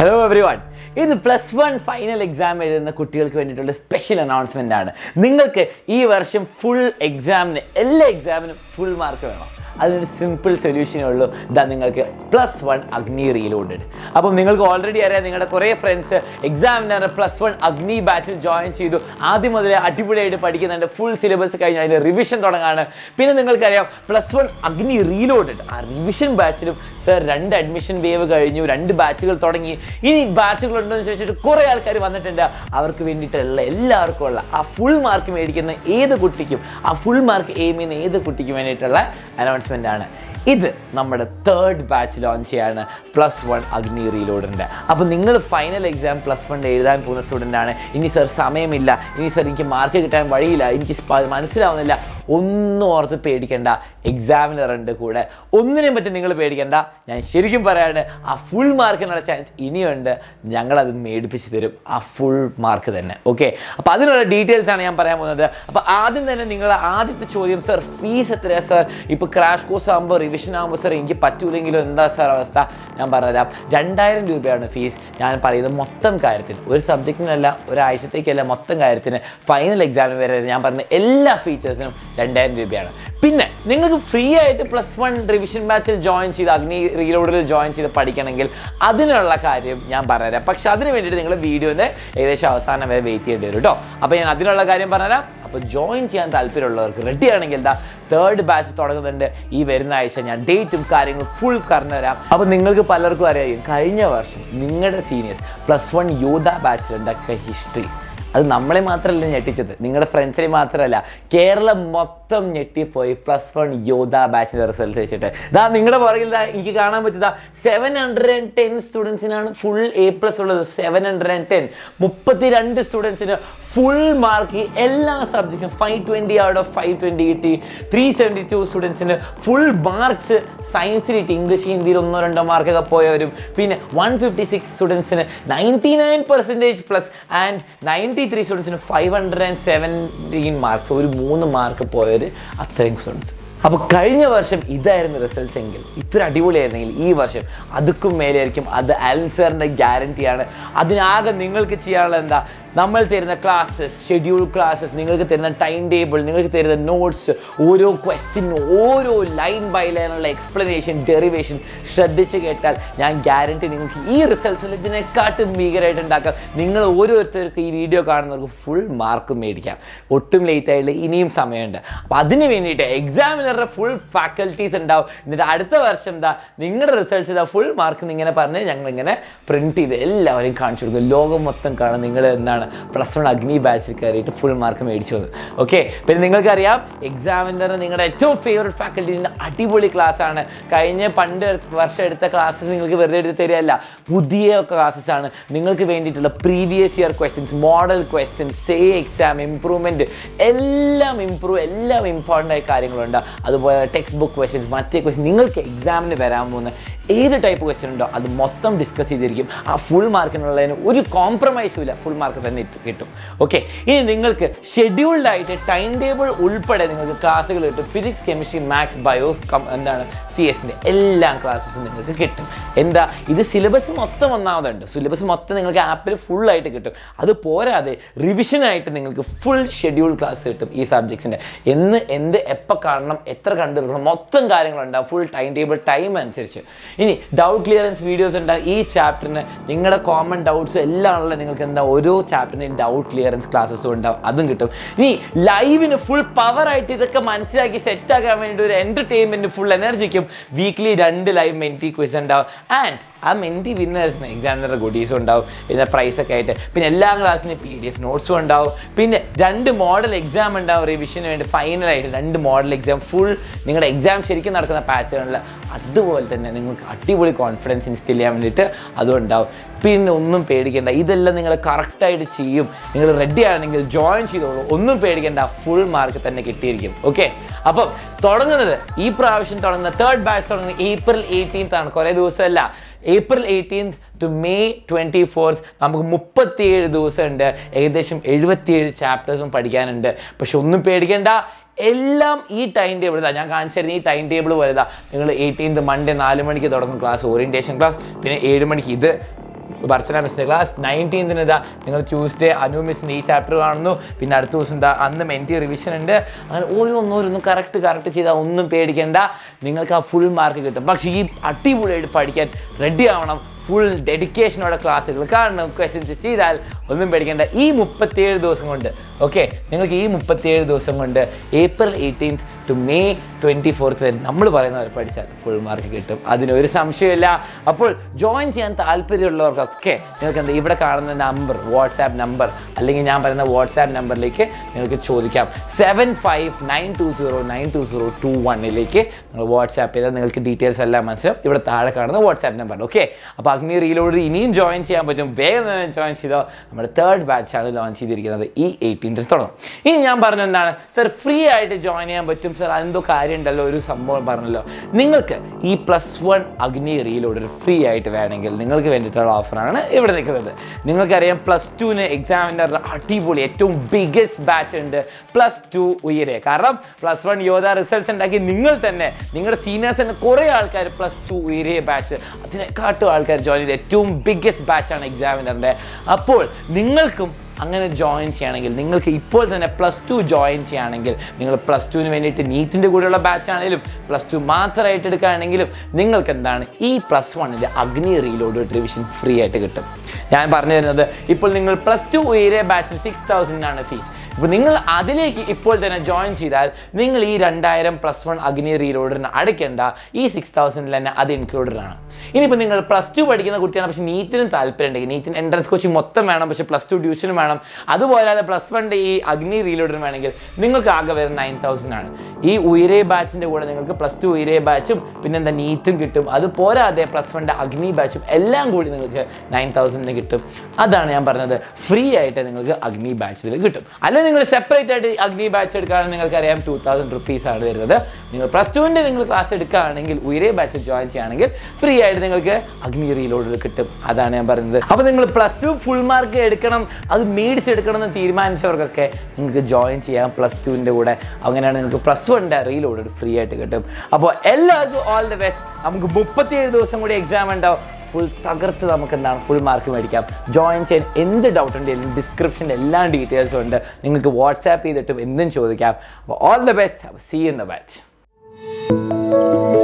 hello everyone ഇത് plus one final exam എഴുതുന്ന കുട്ടികൾക്ക് വേണ്ടിയിട്ടുള്ള സ്പെഷ്യൽ അനൗൺസ്മെൻ്റ് ആണ് നിങ്ങൾക്ക് ഈ വർഷം ഫുൾ എക്സാമിന് എല്ലാ എക്സാമിനും ഫുൾ മാർക്ക് വേണം അതിനൊരു സിമ്പിൾ സൊല്യൂഷനേ ഉള്ളൂ ഇതാ നിങ്ങൾക്ക് പ്ലസ് വൺ അഗ്നി റീലോഡഡ് അപ്പം നിങ്ങൾക്ക് ഓൾറെഡി അറിയാം നിങ്ങളുടെ കുറേ ഫ്രണ്ട്സ് എക്സാമിനർ പ്ലസ് വൺ അഗ്നി ബാച്ചിൽ ജോയിൻ ചെയ്തു ആദ്യം മുതലേ അടിപൊളിയായിട്ട് പഠിക്കുന്നുണ്ട് ഫുൾ സിലബസ് കഴിഞ്ഞ് അതിൻ്റെ റിവിഷൻ തുടങ്ങാണ് പിന്നെ നിങ്ങൾക്കറിയാം പ്ലസ് വൺ അഗ്നി റീലോഡഡ് ആ റിവിഷൻ ബാച്ചിലും സർ രണ്ട് അഡ്മിഷൻ വേവ് കഴിഞ്ഞു രണ്ട് ബാച്ചുകൾ തുടങ്ങി ഇനി ബാച്ചുകൾ ഉണ്ടോ എന്ന് ചോദിച്ചിട്ട് കുറേ ആൾക്കാർ വന്നിട്ടുണ്ട് അവർക്ക് വേണ്ടിയിട്ടുള്ള എല്ലാവർക്കും ഉള്ള ആ ഫുൾ മാർക്ക് മേടിക്കുന്ന ഏത് കുട്ടിക്കും ആ ഫുൾ മാർക്ക് എയിം ചെയ്യുന്ന ഏത് കുട്ടിക്കും വേണ്ടിയിട്ടുള്ള അനൗൺസ്മെൻ്റ് ആണ് ഇത് നമ്മുടെ തേർഡ് ബാച്ച് ലോഞ്ച് ചെയ്യാണ് പ്ലസ് വൺ അഗ്നി റീലോഡിൻ്റെ അപ്പോൾ നിങ്ങൾ ഫൈനൽ എക്സാം പ്ലസ് വൺ എഴുതാൻ പോകുന്ന സ്റ്റുഡൻ്റ് ആണ് ഇനി സർ സമയമില്ല ഇനി സർ എനിക്ക് മാർക്ക് കിട്ടാൻ വഴിയില്ല എനിക്ക് സ്പ- മനസ്സിലാവുന്നില്ല ഒന്നും ഓർത്ത് പേടിക്കണ്ട എക്സാമിനർ ഉണ്ട് കൂടെ ഒന്നിനെയും പറ്റി നിങ്ങൾ പേടിക്കണ്ട ഞാൻ ശരിക്കും പറയാണ് ആ ഫുൾ മാർക്കിനുള്ള ചാൻസ് ഇനിയുണ്ട് ഞങ്ങളത് മേടിപ്പിച്ച് തരും ആ ഫുൾ മാർക്ക് തന്നെ ഓക്കെ അപ്പോൾ അതിനുള്ള ഡീറ്റെയിൽസ് ആണ് ഞാൻ പറയാൻ പോകുന്നത് അപ്പോൾ ആദ്യം തന്നെ നിങ്ങൾ ആദ്യത്തെ ചോദ്യം സർ ഫീസ് എത്രയാണ് സർ ഇപ്പോൾ ക്രാഷ് കോഴ്സ് ആകുമ്പോൾ റിവിഷൻ ആകുമ്പോൾ സർ എനിക്ക് പറ്റൂലെങ്കിലും എന്താ സാർ അവസ്ഥ ഞാൻ പറഞ്ഞുതരാം രണ്ടായിരം രൂപയാണ് ഫീസ് ഞാൻ പറയുന്നത് മൊത്തം കാര്യത്തിന് ഒരു സബ്ജക്റ്റിനല്ല ഒരാഴ്ചത്തേക്കല്ല മൊത്തം കാര്യത്തിന് ഫൈനൽ എക്സാമിന് വരെ ഞാൻ പറഞ്ഞ എല്ലാ ഫീച്ചേഴ്സിനും രണ്ടായിരം രൂപയാണ് പിന്നെ നിങ്ങൾക്ക് ഫ്രീ ആയിട്ട് പ്ലസ് വൺ റിവിഷൻ ബാച്ചിൽ ജോയിൻ ചെയ്ത് അഗ്നി റീലോഡിൽ ജോയിൻ ചെയ്ത് പഠിക്കണമെങ്കിൽ അതിനുള്ള കാര്യം ഞാൻ പറഞ്ഞുതരാം പക്ഷെ അതിന് വേണ്ടിയിട്ട് നിങ്ങൾ വീഡിയോൻ്റെ ഏകദേശം അവസാനം വരെ വെയിറ്റ് ചെയ്യേണ്ടി വരും കേട്ടോ അപ്പോൾ ഞാൻ അതിനുള്ള കാര്യം പറഞ്ഞുതരാം അപ്പോൾ ജോയിൻ ചെയ്യാൻ താല്പര്യമുള്ളവർക്ക് റെഡി ആണെങ്കിൽ എന്താ തേർഡ് ബാച്ച് തുടങ്ങുന്നുണ്ട് ഈ വരുന്ന ആഴ്ച ഞാൻ ഡേറ്റും കാര്യങ്ങളും ഫുൾ പറഞ്ഞു തരാം അപ്പോൾ നിങ്ങൾക്ക് പലർക്കും അറിയാം കഴിഞ്ഞ വർഷം നിങ്ങളുടെ സീനിയേഴ്സ് പ്ലസ് വൺ യോധ ബാച്ചിലുണ്ടാക്കിയ ഹിസ്റ്ററി അത് നമ്മളെ മാത്രമല്ല ഞെട്ടിച്ചത് നിങ്ങളുടെ ഫ്രണ്ട്സിനെ മാത്രമല്ല കേരളം മൊത്തം ഞെട്ടിപ്പോയി പ്ലസ് വൺ യോധ ബാച്ചിൻ്റെ റിസൾട്ട് വെച്ചിട്ട് ഇതാ നിങ്ങളുടെ പുറകിൽ ദാ എനിക്ക് കാണാൻ പറ്റുക സെവൻ ഹൺഡ്രഡ് ആൻഡ് ടെൻ സ്റ്റുഡൻസിനാണ് ഫുൾ എ പ്ലസ് ഉള്ളത് സെവൻ ഹൺഡ്രഡ് ആൻഡ് ടെൻ മുപ്പത്തി രണ്ട് സ്റ്റുഡൻസിന് ഫുൾ മാർക്ക് എല്ലാ സബ്ജക്ട്സും five twenty out of five twenty കിട്ടി ത്രീ സെവൻറ്റി ടു സ്റ്റുഡൻസിന് ഫുൾ മാർക്സ് സയൻസിൽ കിട്ടി ഇംഗ്ലീഷ് ഹിന്ദിയിൽ ഒന്നോ രണ്ടോ മാർക്കൊക്കെ പോയവരും പിന്നെ വൺ ഫിഫ്റ്റി സിക്സ് സ്റ്റുഡൻസിന് ninety nine percentage plus and ninety three സ്റ്റുഡൻസിന് five hundred and seventeen marks ഒരു മൂന്ന് മാർക്ക് പോയവർ അത്രയും സ്റ്റുഡൻസ് അപ്പോൾ കഴിഞ്ഞ വർഷം ഇതായിരുന്നു റിസൾട്ട്സ് എങ്കിൽ ഇത്ര അടിപൊളിയായിരുന്നെങ്കിൽ ഈ വർഷം അതുക്കും മേലെയായിരിക്കും അത് ആൻസറിൻ്റെ ഗ്യാരണ്ടിയാണ് അതിനാകെ നിങ്ങൾക്ക് ചെയ്യാനുള്ളത് എന്താ നമ്മൾ തരുന്ന ക്ലാസ്സസ് ഷെഡ്യൂൾ ക്ലാസ്സസ് നിങ്ങൾക്ക് തരുന്ന ടൈം ടേബിൾ നിങ്ങൾക്ക് തരുന്ന നോട്ട്സ് ഓരോ ക്വസ്റ്റിനും ഓരോ ലൈൻ ബൈ ലൈനുള്ള എക്സ്പ്ലനേഷൻ ഡെറിവേഷൻ ശ്രദ്ധിച്ച് കേട്ടാൽ ഞാൻ ഗ്യാരണ്ടി നിങ്ങൾക്ക് ഈ റിസൾട്ട്സിൽ ഇതിനെക്കാട്ടും ഭീകരമായിട്ട് ഉണ്ടാക്കാം നിങ്ങൾ ഓരോരുത്തർക്കും ഈ വീഡിയോ കാണുന്നവർക്ക് ഫുൾ മാർക്ക് മേടിക്കാം ഒട്ടും ലേറ്റ് ആയില്ല ഇനിയും സമയമുണ്ട് അപ്പോൾ അതിന് വേണ്ടിയിട്ട് എക്സാമിനറുടെ ഫുൾ ഫാക്കൽറ്റീസ് ഉണ്ടാവും എന്നിട്ട് അടുത്ത വർഷം എന്താ നിങ്ങളുടെ റിസൾട്ട്സ് ഇതാ ഫുൾ മാർക്ക് ഇങ്ങനെ പറഞ്ഞ് ഞങ്ങൾ ഇങ്ങനെ പ്രിന്റ് ചെയ്ത് എല്ലാവരെയും കാണിച്ചു കൊടുക്കും ലോകം മൊത്തം കാണാൻ നിങ്ങൾ എന്താണ് പ്ലസ് വൺ അഗ്നി ബാച്ചിൽ കയറിയിട്ട് ഫുൾ മാർക്ക് മേടിച്ചു വന്നത് ഓക്കെ പിന്നെ നിങ്ങൾക്കറിയാം എക്സാമിൻ്റെ നിങ്ങളുടെ ഏറ്റവും ഫേവറേറ്റ് ഫാക്കൽറ്റീസിൻ്റെ അടിപൊളി class ആണ് കഴിഞ്ഞ പണ്ട് വർഷം എടുത്ത ക്ലാസ്സസ് നിങ്ങൾക്ക് വെറുതെ എടുത്ത് തരികയല്ല പുതിയ ക്ലാസ്സസ് ആണ് നിങ്ങൾക്ക് വേണ്ടിയിട്ടുള്ള previous year questions model questions say exam improvement എല്ലാം ഇംപ്രൂവ് എല്ലാം ഇമ്പോർട്ടൻ്റ് ആയ കാര്യങ്ങളുണ്ട് അതുപോലെ ടെക്സ്റ്റ് ബുക്ക് ക്വസ്റ്റ്യൻസ് മറ്റേ ക്വസ്റ്റ്യൻ നിങ്ങൾക്ക് എക്സാമിന് വരാൻ പോകുന്ന ഏത് ടൈപ്പ് ക്വസ്റ്റ്യൻ ഉണ്ടോ അത് മൊത്തം ഡിസ്കസ് ചെയ്തിരിക്കും ആ ഫുൾ മാർക്കിനുള്ളതിന് ഒരു കോംപ്രമൈസും ഇല്ല ഫുൾ മാർക്ക് തന്നെ ഇട്ട് കിട്ടും ഓക്കെ ഇനി നിങ്ങൾക്ക് ഷെഡ്യൂൾഡ് ആയിട്ട് ടൈം ടേബിൾ ഉൾപ്പെടെ നിങ്ങൾക്ക് ക്ലാസ്സുകൾ കിട്ടും ഫിസിക്സ് കെമിസ്ട്രി മാത്സ് ബയോ എന്താണ് സി എസിൻ്റെ എല്ലാ ക്ലാസ്സസും നിങ്ങൾക്ക് കിട്ടും എന്താ ഇത് സിലബസ് മൊത്തം ഒന്നാമതുണ്ട് സിലബസ് മൊത്തം നിങ്ങൾക്ക് ആപ്പിൽ ഫുൾ ആയിട്ട് കിട്ടും അത് പോരാതെ റിവിഷനായിട്ട് നിങ്ങൾക്ക് ഫുൾ ഷെഡ്യൂൾ ക്ലാസ് കിട്ടും ഈ സബ്ജക്ട്സിൻ്റെ എന്ന് എന്ത് എപ്പോൾ കാണണം എത്ര കണ്ടിരിക്കണം മൊത്തം കാര്യങ്ങളുണ്ടാവും ഫുൾ ടൈം ടേബിൾ ടൈം അനുസരിച്ച് ഇനി ഡൗട്ട് ക്ലിയറൻസ് വീഡിയോസ് ഉണ്ടാവും ഈ ചാപ്റ്ററിന് നിങ്ങളുടെ കോമൺ ഡൗട്ട്സ് എല്ലാം ഉള്ള നിങ്ങൾക്ക് എന്താ ഓരോ ചാപ്റ്ററിൻ്റെയും ഡൗട്ട് ക്ലിയറൻസ് ക്ലാസ്സസും ഉണ്ടാവും അതും കിട്ടും ഇനി ലൈവിന് ഫുൾ പവർ ആയിട്ട് ഇതൊക്കെ മനസ്സിലാക്കി സെറ്റ് ആക്കാൻ വേണ്ടി ഒരു എൻ്റർടൈൻമെൻറ്റ് ഫുൾ എനർജിക്കും വീക്ക്ലി രണ്ട് ലൈവ് മെൻറ്റി ക്വിസ് ഉണ്ടാവും ആൻഡ് ആ മെൻറ്റി വിന്നേഴ്സിന് എക്സാമിനറുടെ ഗുഡീസും ഉണ്ടാവും പിന്നെ പ്രൈസൊക്കെ ആയിട്ട് പിന്നെ എല്ലാ ക്ലാസ്സിനും പി ഡി എഫ് നോട്ട്സും ഉണ്ടാവും പിന്നെ രണ്ട് മോഡൽ എക്സാം ഉണ്ടാവും റിവിഷന് വേണ്ടി ഫൈനലായിട്ട് രണ്ട് മോഡൽ എക്സാം ഫുൾ നിങ്ങളുടെ എക്സാം ശരിക്കും നടക്കുന്ന പാറ്റേണിൽ അതുപോലെ തന്നെ നിങ്ങൾക്ക് അടിപൊളി കോൺഫിഡൻസ് ഇൻസ്റ്റിൽ ചെയ്യാൻ വേണ്ടിയിട്ട് അതും ഉണ്ടാവും പിന്നെ ഒന്നും പേടിക്കേണ്ട ഇതെല്ലാം നിങ്ങൾ കറക്റ്റായിട്ട് ചെയ്യും നിങ്ങൾ റെഡി ആണെങ്കിൽ ജോയിൻ ചെയ്തോളൂ ഒന്നും പേടിക്കേണ്ട ഫുൾ മാർക്ക് തന്നെ കിട്ടിയിരിക്കും ഓക്കെ അപ്പം തുടങ്ങുന്നത് ഈ പ്രാവശ്യം തുടങ്ങുന്ന തേർഡ് ബാച്ച് തുടങ്ങുന്നത് ഏപ്രിൽ എയ്റ്റീൻത്ത് ആണ് കുറേ ദിവസമല്ല April eighteenth to May twenty fourth നമുക്ക് മുപ്പത്തിയേഴ് ദിവസമുണ്ട് ഏകദേശം എഴുപത്തിയേഴ് ചാപ്റ്റേഴ്സും പഠിക്കാനുണ്ട് പക്ഷെ ഒന്നും പേടിക്കേണ്ട എല്ലാം ഈ ടൈം ടേബിൾ ഇതാ ഞാൻ കാണിച്ചു തരുന്ന ഈ ടൈം ടേബിൾ പോലെ ഇതാ നിങ്ങൾ എയ്റ്റീൻത് മൺഡേ നാല് മണിക്ക് തുടങ്ങും ക്ലാസ് ഓറിയൻറ്റേഷൻ ക്ലാസ് പിന്നെ ഏഴ് മണിക്ക് ഇത് ബർസന മിസ്സിൻ്റെ ക്ലാസ് നയൻറ്റീൻത്തിന് ഇതാ നിങ്ങൾ ട്യൂസ്ഡേ അനു മിസ്സിൻ്റെ ഈ ചാപ്റ്റർ കാണുന്നു പിന്നെ അടുത്ത ദിവസം എന്താ അന്ന് മെൻറ്റി റിവിഷൻ ഉണ്ട് അങ്ങനെ ഓരോന്നോരോന്നും കറക്റ്റ് കറക്റ്റ് ചെയ്താൽ ഒന്നും പേടിക്കേണ്ട നിങ്ങൾക്ക് ആ ഫുൾ മാർക്ക് കിട്ടും പക്ഷേ ഈ അടിപൊളിയായിട്ട് പഠിക്കാൻ റെഡി ആവണം ഫുൾ ഡെഡിക്കേഷനോടെ ക്ലാസ്സുകൾ കാണണം ക്വസ്റ്റ്യൻസ് ചെയ്താൽ ഒന്നും പേടിക്കേണ്ട ഈ മുപ്പത്തിയേഴ് ദിവസം കൊണ്ട് ഓക്കെ നിങ്ങൾക്ക് ഈ മുപ്പത്തിയേഴ് ദിവസം കൊണ്ട് April eighteenth to May twenty fourth വരെ നമ്മൾ പറയുന്നവർ പഠിച്ചാൽ ഫുൾ മാർക്ക് കിട്ടും അതിനൊരു സംശയമില്ല അപ്പോൾ ജോയിൻ ചെയ്യാൻ താല്പര്യമുള്ളവർക്കൊക്കെ നിങ്ങൾക്ക് എന്താ ഇവിടെ കാണുന്ന നമ്പർ വാട്സാപ്പ് നമ്പർ അല്ലെങ്കിൽ ഞാൻ പറയുന്ന വാട്സാപ്പ് നമ്പറിലേക്ക് നിങ്ങൾക്ക് ചോദിക്കാം seven five nine two zero nine two zero two വണ്ണിലേക്ക് നിങ്ങൾ വാട്സാപ്പ് ചെയ്താൽ നിങ്ങൾക്ക് ഡീറ്റെയിൽസ് എല്ലാം മനസ്സിലാവും ഇവിടെ താഴെ കാണുന്ന വാട്സാപ്പ് നമ്പർ ഓക്കെ അപ്പോൾ അഗ്നി റീലോഡ് ഇനിയും ജോയിൻ ചെയ്യാൻ പറ്റും വേഗം തന്നെ ജോയിൻ ചെയ്തോ നമ്മുടെ തേർഡ് ബാച്ചാണ് ലോഞ്ച് ചെയ്തിരിക്കുന്നത് ഈ എയ്റ്റീൻത്തിൽ തുടങ്ങും ഇനി ഞാൻ പറഞ്ഞ എന്താണ് സർ ഫ്രീ ആയിട്ട് ജോയിൻ ചെയ്യാൻ പറ്റും സർ അതെന്തോ കാര്യം ഉണ്ടല്ലോ ഒരു സംഭവം പറഞ്ഞല്ലോ നിങ്ങൾക്ക് ഈ plus one Agni reload free ആയിട്ട് വേണമെങ്കിൽ നിങ്ങൾക്ക് വേണ്ടിയിട്ടുള്ള ഓഫറാണ് ഇവിടെ നിൽക്കുന്നത് നിങ്ങൾക്കറിയാം പ്ലസ് ടുവിന് എക്സാമിൻ്റെ അടിപൊളി ഏറ്റവും ബിഗ്ഗസ്റ്റ് ബാച്ച് ഉണ്ട് പ്ലസ് ടു ഉയരെ കാരണം പ്ലസ് വൺ യോധ റിസൾട്ട്സ് ഉണ്ടാക്കി നിങ്ങൾ തന്നെ നിങ്ങളുടെ സീനിയേഴ്സ് തന്നെ കുറേ ആൾക്കാർ പ്ലസ് ടു ഉയരെ ബാച്ച് അതിനെക്കാട്ടും ആൾക്കാർ ജോയിൻ ചെയ്ത ഏറ്റവും ബിഗ്ഗസ്റ്റ് ബാച്ചാണ് എക്സാമിനറിൻ്റെ അപ്പോൾ നിങ്ങൾക്കും അങ്ങനെ ജോയിൻ ചെയ്യണമെങ്കിൽ നിങ്ങൾക്ക് ഇപ്പോൾ തന്നെ പ്ലസ് ടു ജോയിൻ ചെയ്യുകയാണെങ്കിൽ നിങ്ങൾ പ്ലസ് ടുവിന് വേണ്ടിയിട്ട് നീറ്റിൻ്റെ കൂടെയുള്ള ബാച്ച് ആണെങ്കിലും പ്ലസ് ടു മാത്രമായിട്ട് എടുക്കുകയാണെങ്കിലും നിങ്ങൾക്ക് എന്താണ് ഈ പ്ലസ് വണ്ണിൻ്റെ അഗ്നി റീലോഡ് റിവിഷൻ ഫ്രീ ആയിട്ട് കിട്ടും ഞാൻ പറഞ്ഞു തരുന്നത് ഇപ്പോൾ നിങ്ങൾ പ്ലസ് ടു ഉയരെ ബാച്ചിന് സിക്സ് തൗസൻഡ് ആണ് ഫീസ് ഇപ്പോൾ നിങ്ങൾ അതിലേക്ക് ഇപ്പോൾ തന്നെ ജോയിൻ ചെയ്താൽ നിങ്ങൾ ഈ രണ്ടായിരം പ്ലസ് വൺ അഗ്നി റീലോഡിന് അടയ്ക്കേണ്ട ഈ സിക്സ് തൗസൻഡിൽ തന്നെ അത് ഇൻക്ലൂഡഡ് ആണ് ഇനിയിപ്പോൾ നിങ്ങൾ പ്ലസ് ടു പഠിക്കുന്ന കുട്ടിയാണ് പക്ഷേ നീറ്റിനും താല്പര്യം ഉണ്ടെങ്കിൽ നീറ്റിന് എൻട്രൻസ് കോച്ചിങ് മൊത്തം വേണം പക്ഷേ പ്ലസ് ടു ട്യൂഷനും വേണം അതുപോലാതെ പ്ലസ് വണ്ണിൻ്റെ ഈ അഗ്നി റീലോഡിന് വേണമെങ്കിൽ നിങ്ങൾക്ക് ആകെ വരുന്ന നയൻ തൗസൻഡ് ആണ് ഈ ഉയരേ ബാച്ചിൻ്റെ കൂടെ നിങ്ങൾക്ക് പ്ലസ് ടു ഉയരേ ബാച്ചും പിന്നെന്താ നീറ്റും കിട്ടും അത് പോരാതെ പ്ലസ് വണ്ണിൻ്റെ അഗ്നി ബാച്ചും എല്ലാം കൂടി നിങ്ങൾക്ക് നയൻ തൗസൻഡിന് കിട്ടും അതാണ് ഞാൻ പറഞ്ഞത് ഫ്രീ ആയിട്ട് നിങ്ങൾക്ക് അഗ്നി ബാച്ചിൽ കിട്ടും അല്ലെങ്കിൽ നിങ്ങൾ സെപ്പറേറ്റ് ആയിട്ട് അഗ്നി ബാച്ച് എടുക്കുകയാണെങ്കിൽ നിങ്ങൾക്ക് അറിയാം ടു തൗസൻഡ് റുപ്പീസ് ആണ് വരുന്നത് നിങ്ങൾ പ്ലസ് ടുവിൻ്റെ നിങ്ങൾ ക്ലാസ് എടുക്കുകയാണെങ്കിൽ ഉയരേ ബാച്ച് ജോയിൻ ചെയ്യുകയാണെങ്കിൽ ഫ്രീ ആയിട്ട് നിങ്ങൾക്ക് അഗ്നി റീലോഡ് കിട്ടും അതാണ് ഞാൻ പറയുന്നത് അപ്പോൾ നിങ്ങൾ പ്ലസ് ടു ഫുൾ മാർക്ക് എടുക്കണം അത് മേടിച്ചെടുക്കണം എന്ന് തീരുമാനിച്ചവർക്കൊക്കെ നിങ്ങൾക്ക് ജോയിൻ ചെയ്യാം പ്ലസ് ടുവിൻ്റെ കൂടെ അങ്ങനെയാണ് നിങ്ങൾക്ക് പ്ലസ് വണ്ണിൻ്റെ റീലോഡ് ഫ്രീ ആയിട്ട് കിട്ടും അപ്പോൾ എല്ലാവർക്കും ഓൾ ദി ബെസ്റ്റ് നമുക്ക് മുപ്പത്തിയേഴ് ദിവസം കൂടി എക്സാം ഉണ്ടാവും ഫുൾ തകർത്ത് നമുക്ക് എന്താണ് ഫുൾ മാർക്ക് മേടിക്കാം ജോയിൻ ചെയ്യാൻ എന്ത് ഡൗട്ട് ഉണ്ടെങ്കിലും ഡിസ്ക്രിപ്ഷനിൽ എല്ലാ ഡീറ്റെയിൽസും ഉണ്ട് നിങ്ങൾക്ക് വാട്സാപ്പ് ചെയ്തിട്ടും എന്തും ചോദിക്കാം അപ്പോൾ all the best see in the batch